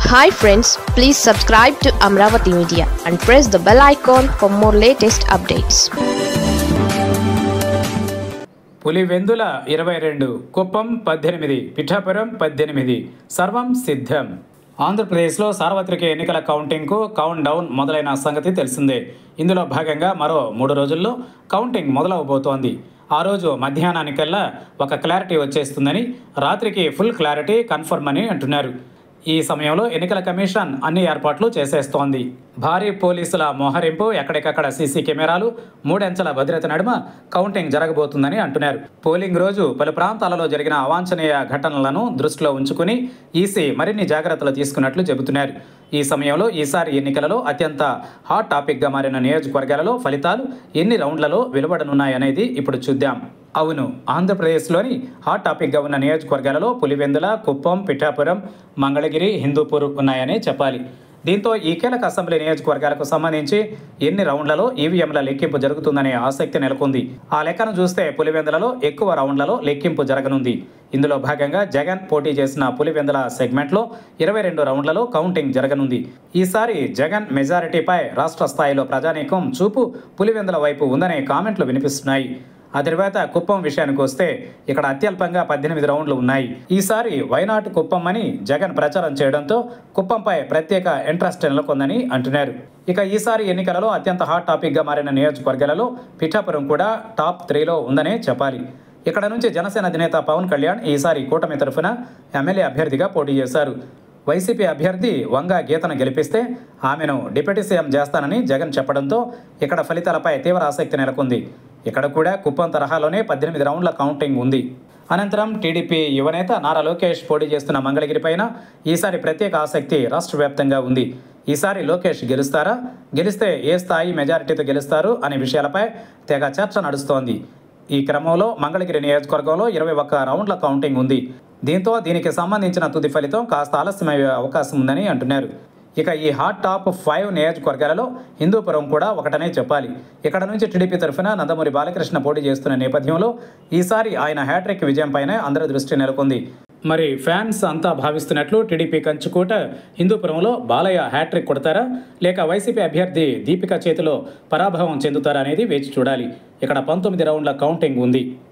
hi friends please subscribe to Amaravati media and press the bell icon for more latest updates Pulivendula ఇరవై రెండు కుప్పం పద్దెనిమిది పిఠాపురం పద్దెనిమిది సర్వం సిద్ధం ఆంధ్రప్రదేశ్లో సార్వత్రిక ఎన్నికల కౌంటింగ్కు కౌంట్ డౌన్ మొదలైన సంగతి తెలిసిందే ఇందులో భాగంగా మరో మూడు రోజుల్లో కౌంటింగ్ మొదలవబోతోంది ఆ రోజు మధ్యాహ్నానికల్లా ఒక క్లారిటీ వచ్చేస్తుందని రాత్రికి ఫుల్ క్లారిటీ కన్ఫర్మ్ అని అంటున్నారు ఈ సమయంలో ఎన్నికల కమిషన్ అన్ని ఏర్పాట్లు చేసేస్తోంది భారీ పోలీసుల మోహరింపు ఎక్కడికక్కడ సీసీ కెమెరాలు మూడంచెల భద్రత నడుమ కౌంటింగ్ జరగబోతుందని అంటున్నారు పోలింగ్ రోజు పలు ప్రాంతాలలో జరిగిన అవాంఛనీయ ఘటనలను దృష్టిలో ఉంచుకుని ఈసీ మరిన్ని జాగ్రత్తలు తీసుకున్నట్లు చెబుతున్నారు ఈ సమయంలో ఈసారి ఎన్నికలలో అత్యంత హాట్ టాపిక్గా మారిన నియోజకవర్గాలలో ఫలితాలు ఎన్ని రౌండ్లలో వెలువడనున్నాయనేది ఇప్పుడు చూద్దాం అవును ఆంధ్రప్రదేశ్లోని హాట్ టాపిక్గా ఉన్న నియోజకవర్గాలలో పులివెందుల కుప్పం పిఠాపురం మంగళగిరి హిందూపూర్ ఉన్నాయనే చెప్పాలి దీంతో ఈ కీలక అసెంబ్లీ నియోజకవర్గాలకు సంబంధించి ఎన్ని రౌండ్లలో ఈవీఎంల లెక్కింపు జరుగుతుందనే ఆసక్తి నెలకొంది ఆ లెక్కను చూస్తే పులివెందులలో ఎక్కువ రౌండ్లలో లెక్కింపు జరగనుంది ఇందులో భాగంగా జగన్ పోటీ చేసిన పులివెందుల సెగ్మెంట్లో ఇరవై రెండు రౌండ్లలో కౌంటింగ్ జరగనుంది ఈసారి జగన్ మెజారిటీపై రాష్ట్ర స్థాయిలో ప్రజానీకం చూపు పులివెందుల వైపు ఉందనే కామెంట్లు వినిపిస్తున్నాయి ఆ తర్వాత కుప్పం విషయానికి వస్తే ఇక్కడ అత్యల్పంగా పద్దెనిమిది రౌండ్లు ఉన్నాయి ఈసారి వైనాట్ కుప్పం అని జగన్ ప్రచారం చేయడంతో కుప్పంపై ప్రత్యేక ఇంట్రెస్ట్ నెలకొందని అంటున్నారు ఇక ఈసారి ఎన్నికలలో అత్యంత హాట్ టాపిక్గా మారిన నియోజకవర్గాలలో పిఠాపురం కూడా టాప్ త్రీలో ఉందనే చెప్పాలి ఇక్కడ నుంచి జనసేన అధినేత పవన్ కళ్యాణ్ ఈసారి కూటమి తరఫున ఎమ్మెల్యే అభ్యర్థిగా పోటీ చేశారు వైసీపీ అభ్యర్థి వంగ గీతను గెలిపిస్తే ఆమెను డిప్యూటీ సీఎం చేస్తానని జగన్ చెప్పడంతో ఇక్కడ ఫలితాలపై తీవ్ర ఆసక్తి నెలకొంది ఇక్కడ కూడా కుప్పం తరహాలోనే పద్దెనిమిది రౌండ్ల కౌంటింగ్ ఉంది అనంతరం టీడీపీ యువనేత నారా లోకేష్ పోటీ చేస్తున్న మంగళగిరి పైన ఈసారి ప్రత్యేక ఆసక్తి రాష్ట్ర వ్యాప్తంగా ఉంది ఈసారి లోకేష్ గెలుస్తారా గెలిస్తే ఏ స్థాయి మెజారిటీతో గెలుస్తారు అనే విషయాలపై తెగ చర్చ నడుస్తోంది ఈ క్రమంలో మంగళగిరి నియోజకవర్గంలో ఇరవై ఒక్క రౌండ్ల కౌంటింగ్ ఉంది దీంతో దీనికి సంబంధించిన తుది ఫలితం కాస్త ఆలస్యమయ్యే అవకాశం ఉందని అంటున్నారు ఇక ఈ హాట్ టాప్ ఫైవ్ నియోజకవర్గాలలో హిందూపురం కూడా ఒకటనే చెప్పాలి ఇక్కడ నుంచి టీడీపీ తరఫున నందమూరి బాలకృష్ణ పోటీ చేస్తున్న నేపథ్యంలో ఈసారి ఆయన హ్యాట్రిక్ విజయంపైనే అందరి దృష్టి నెలకొంది మరి ఫ్యాన్స్ అంతా భావిస్తున్నట్లు టీడీపీ కంచుకోట హిందూపురంలో బాలయ్య హ్యాట్రిక్ కొడతారా లేక వైసీపీ అభ్యర్థి దీపిక చేతిలో పరాభవం చెందుతారా అనేది వేచి చూడాలి ఇక్కడ పంతొమ్మిది రౌండ్ల కౌంటింగ్ ఉంది